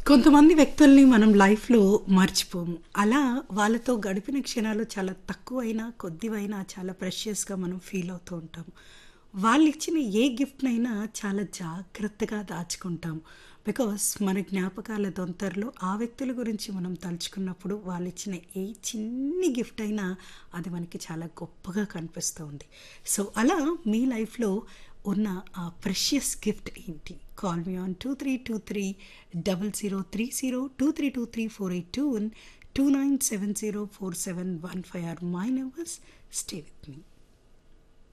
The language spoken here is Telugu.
కొంతమంది వ్యక్తుల్ని మనం లైఫ్‌లో మర్చిపోము. అలా వాళ్ళతో గడిపిన క్షణాలు చాలా తక్కువైనా, కొద్దివైనా చాలా ప్రెషియస్‌గా మనం ఫీల్ అవుతూ ఉంటాం. వాళ్ళిచ్చిన ఏ గిఫ్ట్‌నైనా చాలా జాగ్రత్తగా దాచుకుంటాం. బికాస్ మన జ్ఞాపకాల దొంతరలో ఆ వ్యక్తుల గురించి మనం తలుచుకున్నప్పుడు వాళ్ళిచ్చిన ఏ చిన్ని గిఫ్ట్ అయినా అది మనకి చాలా గొప్పగా కనిపిస్తూ ఉంది. సో, అలా మీ లైఫ్‌లో ఉన్న ఆ ప్రెషియస్ గిఫ్ట్ ఏంటి? Call me on 2323 0030 2323 482 2970 4715 are my numbers. Stay with me.